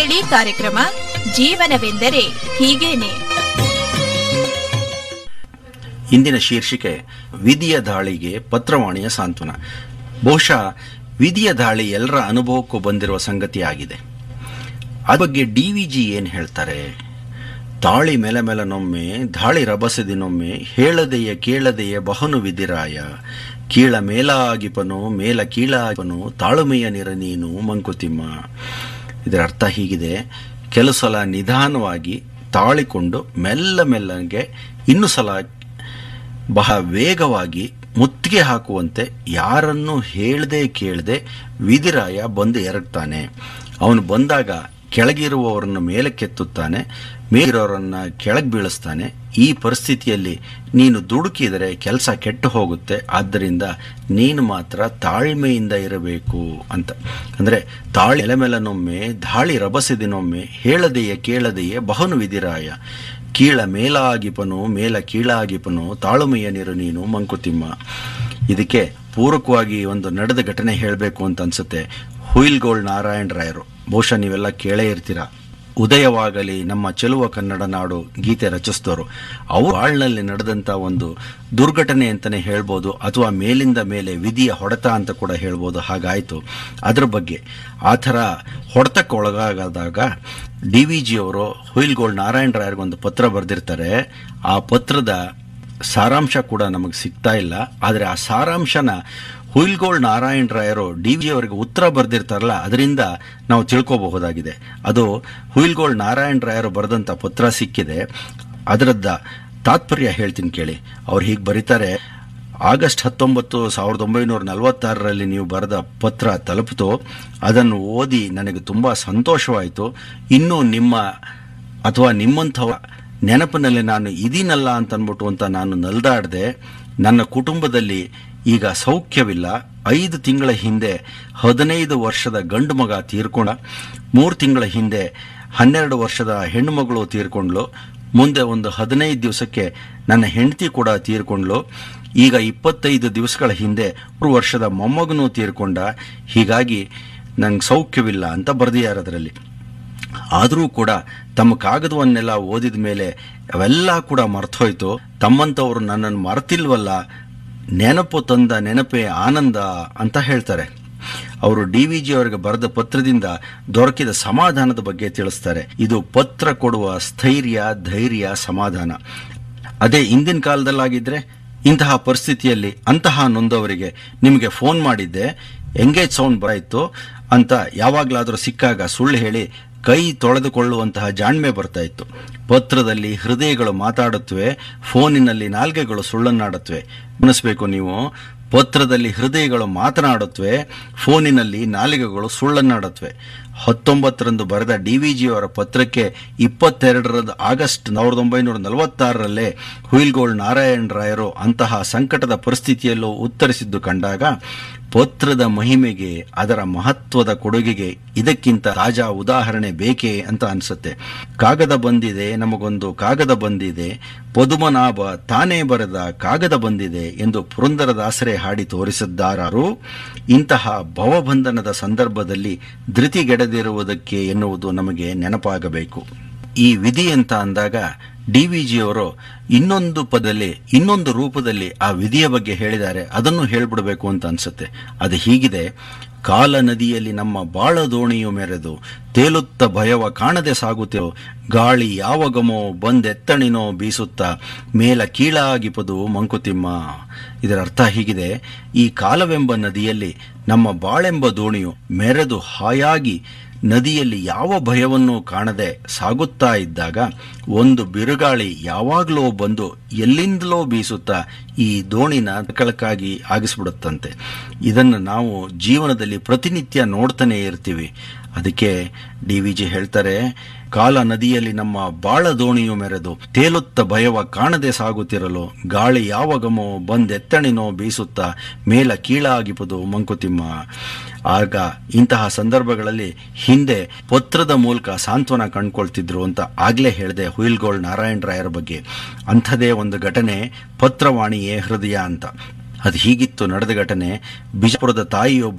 ಕೇಳಿ ಕಾರ್ಯಕ್ರಮ ಜೀವನವೆಂದರೆ ಹೀಗೇನೆ ಇಂದಿನ ಶೀರ್ಷಿಕೆ ವಿಧಿಯ ದಾಳಿಗೆ ಪತ್ರವಾಣಿಯ ಸಾಂತ್ವನ ಬಹುಶಃ ವಿಧಿಯ ದಾಳಿ ಎಲ್ಲರ ಅನುಭವಕ್ಕೂ ಬಂದಿರುವ ಸಂಗತಿಯಾಗಿದೆ ಆ ಬಗ್ಗೆ ಡಿ ವಿ ಜಿ ಏನು ಹೇಳ್ತಾರೆ ತಾಳಿ ಮೇಲೆ ಮೇಲನೊಮ್ಮೆ ದಾಳಿ ರಭಸದಿನೊಮ್ಮೆ ಹೇಳದೆಯ ಕೇಳದೆಯ ಬಹುನು ವಿಧಿರಾಯ ಕೀಳ ಮೇಲಾಗಿಪನು ಮೇಲ ಕೀಳಾಗಿಪನು ತಾಳುಮೆಯ ನಿರ ನೀನು ಮಂಕುತಿಮ್ಮ ಇದರ ಅರ್ಥ ಹೀಗಿದೆ ಕೆಲವು ಸಲ ನಿಧಾನವಾಗಿ ತಾಳಿಕೊಂಡು ಮೆಲ್ಲ ಮೆಲ್ಲಗೆ ಇನ್ನು ಸಲ ಬಹಳ ವೇಗವಾಗಿ ಮುತ್ತಿಗೆ ಹಾಕುವಂತೆ ಯಾರನ್ನು ಹೇಳ್ದೆ ಕೇಳದೆ ವಿಧಿರಾಯ ಬಂದು ಎರಗ್ತಾನೆ ಅವನು ಬಂದಾಗ ಕೆಳಗಿರುವವರನ್ನು ಮೇಲಕ್ಕೆತ್ತುತ್ತಾನೆ ಮೇಲಿರೋರನ್ನ ಕೆಳಗೆ ಬೀಳಿಸ್ತಾನೆ ಈ ಪರಿಸ್ಥಿತಿಯಲ್ಲಿ ನೀನು ದುಡುಕಿದರೆ ಕೆಲಸ ಕೆಟ್ಟು ಹೋಗುತ್ತೆ ಆದ್ದರಿಂದ ನೀನು ಮಾತ್ರ ತಾಳ್ಮೆಯಿಂದ ಇರಬೇಕು ಅಂತ ಅಂದರೆ ತಾಳಿ ಎಲೆಮೆಲನೊಮ್ಮೆ ದಾಳಿ ರಭಸದಿನೊಮ್ಮೆ ಹೇಳದೆಯೇ ಕೇಳದೆಯೇ ಬಹುನು ವಿಧಿರಾಯ ಕೀಳ ಮೇಲಾಗಿಪನು ಮೇಲ ಕೀಳಾಗಿಪನು ತಾಳುಮೆಯ ನೀರು ನೀನು ಮಂಕುತಿಮ್ಮ ಇದಕ್ಕೆ ಪೂರಕವಾಗಿ ಒಂದು ನಡೆದ ಘಟನೆ ಹೇಳಬೇಕು ಅಂತ ಅನ್ಸುತ್ತೆ ಹುಯಿಲ್ಗೋಳ್ ನಾರಾಯಣ ರಾಯರು ಬಹುಶಃ ನೀವೆಲ್ಲ ಕೇಳೇ ಇರ್ತೀರ ಉದಯವಾಗಲಿ ನಮ್ಮ ಚೆಲುವ ಕನ್ನಡ ನಾಡು ಗೀತೆ ರಚಿಸಿದವರು ಅವ್ರ ಬಾಳ್ನಲ್ಲಿ ನಡೆದಂತ ಒಂದು ದುರ್ಘಟನೆ ಅಂತಾನೆ ಹೇಳ್ಬೋದು ಅಥವಾ ಮೇಲಿಂದ ಮೇಲೆ ವಿಧಿಯ ಹೊಡೆತ ಅಂತ ಕೂಡ ಹೇಳ್ಬೋದು ಹಾಗಾಯ್ತು ಅದ್ರ ಬಗ್ಗೆ ಆ ಥರ ಹೊಡೆತಕ್ಕೆ ಒಳಗಾದಾಗ ಡಿ ವಿ ಜಿ ಅವರು ಹುಯಿಲ್ಗೋಳ್ ನಾರಾಯಣ ರಾಯರ್ಗೊಂದು ಪತ್ರ ಬರೆದಿರ್ತಾರೆ ಆ ಪತ್ರದ ಸಾರಾಂಶ ಕೂಡ ನಮಗೆ ಸಿಗ್ತಾ ಇಲ್ಲ ಆದರೆ ಆ ಸಾರಾಂಶನ ಹುಯಿಲ್ಗೋಳ್ ನಾರಾಯಣ ರಾಯರು ಡಿ ವಿ ಅವರಿಗೆ ಉತ್ತರ ಬರೆದಿರ್ತಾರಲ್ಲ ಅದರಿಂದ ನಾವು ತಿಳ್ಕೋಬಹುದಾಗಿದೆ ಅದು ಹುಯಿಲ್ಗೋಳ್ ನಾರಾಯಣ ರಾಯರು ಬರೆದಂಥ ಪತ್ರ ಸಿಕ್ಕಿದೆ ಅದರದ್ದ ತಾತ್ಪರ್ಯ ಹೇಳ್ತೀನಿ ಕೇಳಿ ಅವ್ರು ಹೀಗೆ ಬರೀತಾರೆ ಆಗಸ್ಟ್ ಹತ್ತೊಂಬತ್ತು ಸಾವಿರದ ಒಂಬೈನೂರ ನಲವತ್ತಾರರಲ್ಲಿ ನೀವು ಬರೆದ ಪತ್ರ ತಲುಪಿತು ಅದನ್ನು ಓದಿ ನನಗೆ ತುಂಬ ಸಂತೋಷವಾಯಿತು ಇನ್ನೂ ನಿಮ್ಮ ಅಥವಾ ನಿಮ್ಮಂಥವ ನೆನಪಿನಲ್ಲಿ ನಾನು ಇದೀನಲ್ಲ ಅಂತ ಅಂದ್ಬಿಟ್ಟು ಅಂತ ನಾನು ನಲ್ದಾಡ್ದೆ ನನ್ನ ಕುಟುಂಬದಲ್ಲಿ ಈಗ ಸೌಖ್ಯವಿಲ್ಲ ಐದು ತಿಂಗಳ ಹಿಂದೆ ಹದಿನೈದು ವರ್ಷದ ಗಂಡು ಮಗ ತೀರ್ಕೊಂಡ ಮೂರು ತಿಂಗಳ ಹಿಂದೆ ಹನ್ನೆರಡು ವರ್ಷದ ಹೆಣ್ಣು ಮಗಳು ತೀರ್ಕೊಂಡ್ಲು ಮುಂದೆ ಒಂದು ಹದಿನೈದು ದಿವಸಕ್ಕೆ ನನ್ನ ಹೆಂಡತಿ ಕೂಡ ತೀರ್ಕೊಂಡ್ಲು ಈಗ ಇಪ್ಪತ್ತೈದು ದಿವಸಗಳ ಹಿಂದೆ ಮೂರು ವರ್ಷದ ಮೊಮ್ಮಗನೂ ತೀರ್ಕೊಂಡ ಹೀಗಾಗಿ ನಂಗೆ ಸೌಖ್ಯವಿಲ್ಲ ಅಂತ ಬರೆದಿದ್ದಾರೆ ಅದರಲ್ಲಿ ಆದರೂ ಕೂಡ ತಮ್ಮ ಕಾಗದವನ್ನೆಲ್ಲ ಓದಿದ ಮೇಲೆ ಅವೆಲ್ಲ ಕೂಡ ಮರ್ತೋಯ್ತು ತಮ್ಮಂಥವ್ರು ನನ್ನನ್ನು ಮರ್ತಿಲ್ವಲ್ಲ ನೆನಪು ತಂದ ನೆನಪೇ ಆನಂದ ಅಂತ ಹೇಳ್ತಾರೆ ಅವರು ಡಿ ವಿ ಜಿ ಅವರಿಗೆ ಬರೆದ ಪತ್ರದಿಂದ ದೊರಕಿದ ಸಮಾಧಾನದ ಬಗ್ಗೆ ತಿಳಿಸ್ತಾರೆ ಇದು ಪತ್ರ ಕೊಡುವ ಸ್ಥೈರ್ಯ ಧೈರ್ಯ ಸಮಾಧಾನ ಅದೇ ಇಂದಿನ ಕಾಲದಲ್ಲಾಗಿದ್ರೆ ಇಂತಹ ಪರಿಸ್ಥಿತಿಯಲ್ಲಿ ಅಂತಹ ನೊಂದವರಿಗೆ ನಿಮಗೆ ಫೋನ್ ಮಾಡಿದ್ದೆ ಎಂಗೇಜ್ ಸೌಂಡ್ ಬರಾಯಿತು ಅಂತ ಯಾವಾಗಲಾದರೂ ಸಿಕ್ಕಾಗ ಸುಳ್ಳು ಹೇಳಿ ಕೈ ತೊಳೆದುಕೊಳ್ಳುವಂತಹ ಜಾಣ್ಮೆ ಬರ್ತಾ ಇತ್ತು ಪತ್ರದಲ್ಲಿ ಹೃದಯಗಳು ಮಾತಾಡುತ್ತವೆ ಫೋನಿನಲ್ಲಿ ನಾಲ್ಗೆಗಳು ಸುಳ್ಳನ್ನಾಡುತ್ತವೆ ಗಮನಿಸಬೇಕು ನೀವು ಪತ್ರದಲ್ಲಿ ಹೃದಯಗಳು ಮಾತನಾಡುತ್ತವೆ ಫೋನಿನಲ್ಲಿ ನಾಲಿಗೆಗಳು ಸುಳ್ಳನ್ನಾಡುತ್ತವೆ ಹತ್ತೊಂಬತ್ತರಂದು ಬರೆದ ಡಿ ವಿ ಜಿ ಅವರ ಪತ್ರಕ್ಕೆ ಇಪ್ಪತ್ತೆರಡರದ ಆಗಸ್ಟ್ ಸಾವಿರದ ಒಂಬೈನೂರ ನಲವತ್ತಾರರಲ್ಲೇ ಹುಯಿಲ್ಗೋಳ್ ನಾರಾಯಣ ರಾಯರು ಅಂತಹ ಸಂಕಟದ ಪರಿಸ್ಥಿತಿಯಲ್ಲೂ ಉತ್ತರಿಸಿದ್ದು ಕಂಡಾಗ ಪತ್ರದ ಮಹಿಮೆಗೆ ಅದರ ಮಹತ್ವದ ಕೊಡುಗೆಗೆ ಇದಕ್ಕಿಂತ ತಾಜಾ ಉದಾಹರಣೆ ಬೇಕೇ ಅಂತ ಅನ್ಸುತ್ತೆ ಕಾಗದ ಬಂದಿದೆ ನಮಗೊಂದು ಕಾಗದ ಬಂದಿದೆ ಪದುಮನಾಭ ತಾನೇ ಬರೆದ ಕಾಗದ ಬಂದಿದೆ ಎಂದು ಪುರಂದರದಾಸರೇ ಹಾಡಿ ತೋರಿಸಿದ್ದಾರು ಇಂತಹ ಭವಬಂಧನದ ಸಂದರ್ಭದಲ್ಲಿ ಧೃತಿಗೆಡದಿರುವುದಕ್ಕೆ ಎನ್ನುವುದು ನಮಗೆ ನೆನಪಾಗಬೇಕು ಈ ವಿಧಿ ಅಂತ ಅಂದಾಗ ಡಿ ವಿ ಜಿ ಅವರು ಇನ್ನೊಂದು ಪದದಲ್ಲಿ ಇನ್ನೊಂದು ರೂಪದಲ್ಲಿ ಆ ವಿಧಿಯ ಬಗ್ಗೆ ಹೇಳಿದ್ದಾರೆ ಅದನ್ನು ಹೇಳ್ಬಿಡಬೇಕು ಅಂತ ಅನ್ಸುತ್ತೆ ಅದು ಹೀಗಿದೆ ಕಾಲ ನದಿಯಲ್ಲಿ ನಮ್ಮ ಬಾಳ ದೋಣಿಯು ಮೆರೆದು ತೇಲುತ್ತ ಭಯವ ಕಾಣದೆ ಸಾಗುತ್ತಿರೋ ಗಾಳಿ ಯಾವಾಗಮೋ ಬಂದೆತ್ತಣಿನೋ ಬೀಸುತ್ತಾ ಮೇಲ ಕೀಳಾಗಿಪದು ಮಂಕುತಿಮ್ಮ ಇದರ ಅರ್ಥ ಹೀಗಿದೆ ಈ ಕಾಲವೆಂಬ ನದಿಯಲ್ಲಿ ನಮ್ಮ ಬಾಳೆಂಬ ದೋಣಿಯು ಮೆರೆದು ಹಾಯಾಗಿ ನದಿಯಲ್ಲಿ ಯಾವ ಭಯವನ್ನೂ ಕಾಣದೆ ಸಾಗುತ್ತಾ ಇದ್ದಾಗ ಒಂದು ಬಿರುಗಾಳಿ ಯಾವಾಗಲೋ ಬಂದು ಎಲ್ಲಿಂದಲೋ ಬೀಸುತ್ತಾ ಈ ದೋಣಿನ ಕಳಕಾಗಿ ಆಗಿಸ್ಬಿಡುತ್ತಂತೆ ಇದನ್ನು ನಾವು ಜೀವನದಲ್ಲಿ ಪ್ರತಿನಿತ್ಯ ನೋಡ್ತಾನೆ ಇರ್ತೀವಿ ಅದಕ್ಕೆ ಡಿ ವಿ ಜಿ ಹೇಳ್ತಾರೆ ಕಾಲ ನದಿಯಲ್ಲಿ ನಮ್ಮ ಬಾಳ ದೋಣಿಯು ಮೆರೆದು ತೇಲುತ್ತ ಭಯವ ಕಾಣದೆ ಸಾಗುತ್ತಿರಲು ಗಾಳಿ ಯಾವಾಗಮೋ ಬಂದೆತ್ತಣಿನೋ ಬೀಸುತ್ತಾ ಮೇಲ ಕೀಳಾಗಿಪದು ಮಂಕುತಿಮ್ಮ ಆಗ ಇಂತಹ ಸಂದರ್ಭಗಳಲ್ಲಿ ಹಿಂದೆ ಪತ್ರದ ಮೂಲಕ ಸಾಂತ್ವನ ಕಂಡ್ಕೊಳ್ತಿದ್ರು ಅಂತ ಆಗ್ಲೇ ಹೇಳಿದೆ ಹುಯಿಲ್ಗೋಳ್ ನಾರಾಯಣ ರಾಯರ ಬಗ್ಗೆ ಅಂಥದೇ ಒಂದು ಘಟನೆ ಪತ್ರವಾಣಿಯೇ ಹೃದಯ ಅಂತ ಅದು ಹೀಗಿತ್ತು ನಡೆದ ಘಟನೆ ಬಿಜಾಪುರದ ತಾಯಿಯೊಬ್ಬ